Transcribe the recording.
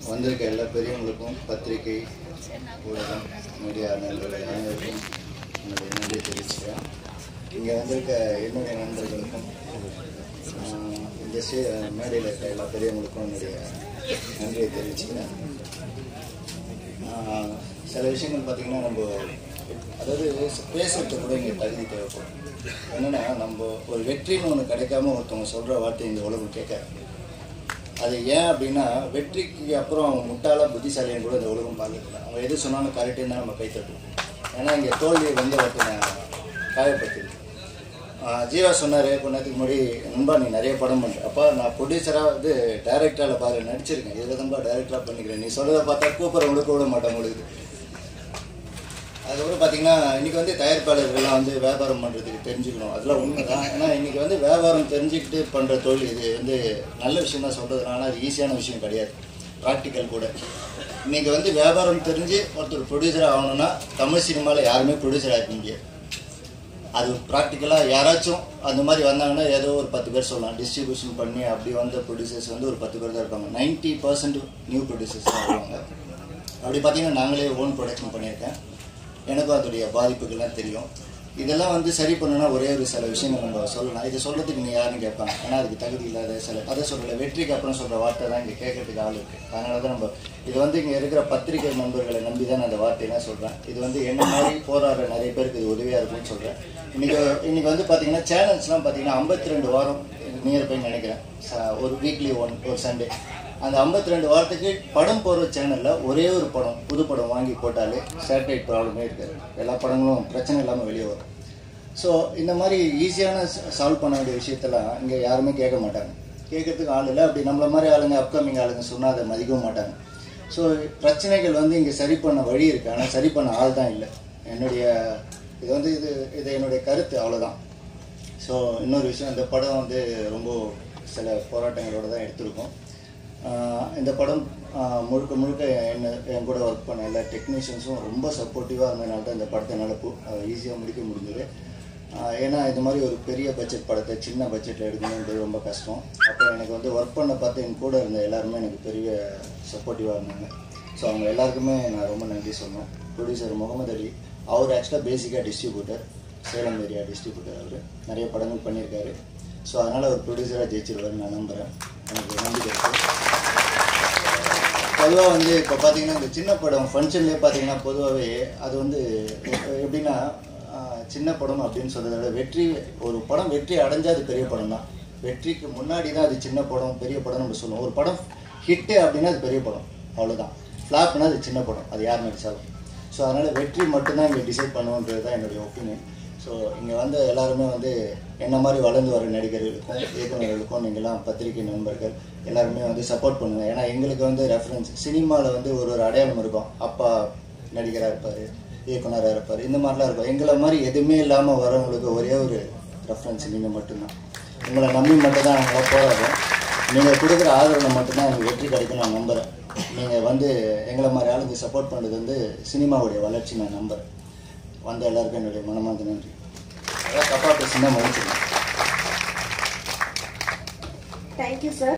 வந்திருக்க எல்லா பெரியவங்களுக்கும் பத்திரிகை ஊடகம் மீடியா நண்பர்கள் அனைவருக்கும் என்னுடைய நன்றி தெரிவிச்சுக்கிறேன் இங்கே வந்திருக்க என்னுடைய நண்பர்களுக்கும் ஆஹ், இந்த ஸ்டே மேடையில் இருக்க எல்லா பெரியவங்களுக்கும் என்னுடைய நன்றியை தெரிவிச்சுக்கிறேன் ஆஹ், சில விஷயங்கள் பார்த்தீங்கன்னா நம்ம அதாவது பேசுறதுக்கு கூட இங்கே தகுதி தேவைப்படும் என்னன்னா நம்ம ஒரு வெற்றின்னு ஒன்று கிடைக்காம ஒருத்தவங்க சொல்கிற வார்த்தை இந்த உலகம் கேட்காது அது ஏன் அப்படின்னா வெற்றிக்கு அப்புறம் அவன் முட்டாளா புத்திசாலியும் கூட இந்த உலகம் பார்க்கல அவன் எது சொன்னாலும் கரெக்டுன்னு தான் நம்ம கை தட்டுவோம் ஏன்னா இங்கே தோல்வி வந்து ஒருத்தனை காயப்பட்டுது ஆஹ் ஜீவா சொன்னார் கொஞ்ச நேரத்துக்கு முன்னாடி நண்பா நீ நிறைய படம் பண்ணுற அப்பா நான் ப்ரொடியூசராக வந்து டைரக்டரால் பாரு நடிச்சிருக்கேன் இதில் தான்ப்பா டைரக்டராக பண்ணிக்கிறேன் நீ சொல்கிறத பார்த்தா கூப்பிட்றவங்களுக்கு விட மாட்டேன் உங்களுக்கு அதுக்கப்புறம் பார்த்தீங்கன்னா இன்னைக்கு வந்து தயாரிப்பாளர்கள்லாம் வந்து வியாபாரம் பண்ணுறதுக்கு தெரிஞ்சுக்கணும் அதெல்லாம் உண்மை தான் ஏன்னா இன்னைக்கு வந்து வியாபாரம் தெரிஞ்சுக்கிட்டு பண்ணுற தொழில் இது வந்து நல்ல விஷயம் தான் சொல்கிறதுனால அது ஈஸியான விஷயம் கிடையாது ப்ராக்டிக்கல் கூட இன்னைக்கு வந்து வியாபாரம் தெரிஞ்சு ஒருத்தர் ப்ரொடியூசர் ஆகணும்னா தமிழ் சினிமாவில் யாருமே ப்ரொடியூசர் ஆக முடியாது அது ப்ராக்டிக்கலாக யாராச்சும் அந்த மாதிரி வந்தாங்கன்னா ஏதோ ஒரு பத்து பேர் சொல்லலாம் டிஸ்ட்ரிபியூஷன் பண்ணி அப்படி வந்த ப்ரொடியூசர்ஸ் வந்து ஒரு பத்து பேர் தான் இருப்பாங்க நைன்ட்டி பர்சன்ட் நியூ ப்ரொடியூசர்ஸ் தான் வருவாங்க அப்படி பார்த்தீங்கன்னா நாங்களே ஓன் ப்ரொடக்ஷன் பண்ணியிருக்கேன் எனக்கும் அதோடைய பாதிப்புகள்லாம் தெரியும் இதெல்லாம் வந்து சரி பண்ணணும்னா ஒரே ஒரு சில விஷயங்கள் நம்ம சொல்லலாம் இதை சொல்கிறதுக்கு நீ யாருன்னு கேட்பாங்க ஏன்னா அதுக்கு தகுதி இல்லாத சில அதை சொல்லலை வெற்றிக்கு அப்புறம் சொல்கிற வார்த்தை தான் இங்கே கேட்கறதுக்கு ஆள் இருக்குது அதனால தான் நம்ம இது வந்து இங்கே இருக்கிற பத்திரிகை நண்பர்களை நம்பி தான் நான் அந்த வார்த்தையெல்லாம் சொல்கிறேன் இது வந்து என்ன மாதிரி போராடுற நிறைய பேருக்கு இது உதவியாக இருக்கும்னு சொல்கிறேன் இன்னைக்கு இன்னைக்கு வந்து பார்த்தீங்கன்னா சேனல்ஸ்லாம் பார்த்தீங்கன்னா ஐம்பத்தி ரெண்டு வாரம் நியர் பை நினைக்கிறேன் ச- ஒரு வீக்லி ஒன் ஒரு சண்டே அந்த 52 ரெண்டு வாரத்துக்கு படம் போடுற சேனலில் ஒரே ஒரு படம் புது படம் வாங்கி போட்டாலே சேட்டலைட் ப்ராப்ளமே இருக்காது எல்லா படங்களும் பிரச்சனை இல்லாமல் வெளியே வரும் ஸோ இந்த மாதிரி ஈஸியான சால்வ் பண்ண வேண்டிய விஷயத்தெல்லாம் இங்கே யாருமே கேட்க மாட்டாங்க கேட்கறதுக்கு ஆள் இல்லை அப்படி நம்மள மாதிரி ஆளுங்க அப்கமிங் ஆளுங்க சொன்னால் அதை மதிக்கவும் மாட்டாங்க ஸோ பிரச்சனைகள் வந்து இங்கே சரி பண்ண வழி இருக்குது ஆனால் சரி பண்ண ஆள் தான் இல்லை என்னுடைய இது வந்து இது இது என்னுடைய கருத்து அவ்வளோதான் ஸோ இன்னொரு விஷயம் இந்த படம் வந்து ரொம்ப சில போராட்டங்களோட தான் எடுத்திருக்கோம் ஆஹ் இந்த படம் ஆஹ் முழுக்க முழுக்க என்ன என் கூட ஒர்க் பண்ண எல்லா டெக்னீஷியன்ஸும் ரொம்ப சப்போர்ட்டிவாக இருந்ததுனால தான் இந்த படத்தை என்னால் ஈஸியாக முடிக்க முடிஞ்சது ஆஹ் ஏன்னா இந்த மாதிரி ஒரு பெரிய பட்ஜெட் படத்தை சின்ன பட்ஜெட்டில் எடுக்கணுன்றது ரொம்ப கஷ்டம் அப்புறம் எனக்கு வந்து ஒர்க் பண்ண பார்த்து என் கூட இருந்த எல்லாருமே எனக்கு பெரிய சப்போர்ட்டிவாக இருந்தாங்க ஸோ அவங்க எல்லாருக்குமே நான் ரொம்ப நன்றி சொன்னோம் ப்ரொடியூசர் முகமது அலி அவர் ஆக்சுவலாக பேசிக்காக டிஸ்ட்ரிபியூட்டர் சேலம் ஏரியா டிஸ்ட்ரிபியூட்டர் அவர் நிறைய படங்கள் பண்ணியிருக்காரு ஸோ அதனால் அவர் ப்ரொடியூசராக ஜெயிச்சிருவாருன்னு நான் நம்புகிறேன் எனக்கு நம்பிக்கை இருக்குது பொதுவாக வந்து இப்போ பார்த்தீங்கன்னா இந்த சின்ன படம் ஃபங்க்ஷன்லேயே பார்த்தீங்கன்னா பொதுவாகவே அது வந்து எ- எப்படின்னா ஆஹ், சின்ன படம் அப்படின்னு சொல்றதை விட வெற்றி ஒரு படம் வெற்றி அடைஞ்சா அது பெரிய படம் தான் வெற்றிக்கு முன்னாடி தான் அது சின்ன படம் பெரிய படம் நம்ம சொல்லுவோம் ஒரு படம் ஹிட்டு அப்படின்னா அது பெரிய படம் அவ்வளோதான் ஃப்ளாப்னா அது சின்ன படம் அது யார் நடிச்சாலும் ஸோ அதனால் வெற்றி மட்டும்தான் இங்கே டிசைட் பண்ணுவோன்றது தான் என்னுடைய ஒப்பீனியன் ஸோ இங்கே வந்து எல்லாருமே வந்து என்ன மாதிரி வளர்ந்து வர நடிகர்களுக்கும் இயக்குநர்களுக்கும் நீங்களாம் பத்திரிகை நண்பர்கள் எல்லாருமே வந்து சப்போர்ட் பண்ணுங்க ஏன்னா எங்களுக்கு வந்து ரெஃபரன்ஸ் சினிமாவில் வந்து ஒரு ஒரு அடையாளம் இருக்கும் அப்பா நடிகராக இருப்பார் இயக்குனராக இருப்பார் இந்த மாதிரிலாம் இருக்கும் எங்களை மாதிரி எதுவுமே இல்லாமல் வரவங்களுக்கு ஒரே ஒரு ரெஃபரன்ஸ் நீங்கள் மட்டும்தான் உங்களை நம்பி மட்டும் தான் நாங்கள் போராடுறோம் நீங்கள் கொடுக்குற ஆதரவில் மட்டும்தான் எனக்கு வெற்றி கிடைக்கும் நான் நம்புகிறேன் நீங்கள் வந்து எங்களை மாதிரி ஆளுங்க சப்போர்ட் பண்ணுறது வந்து சினிமாவுடைய வளர்ச்சி நான் நம்புகிறேன் வந்த எல்லாருக்கும் என்னுடைய மனமார்ந்த நன்றி அதான் தப்பாக பேசுனா மன்னிச்சுக்கணும் தேங்க்யூ சார்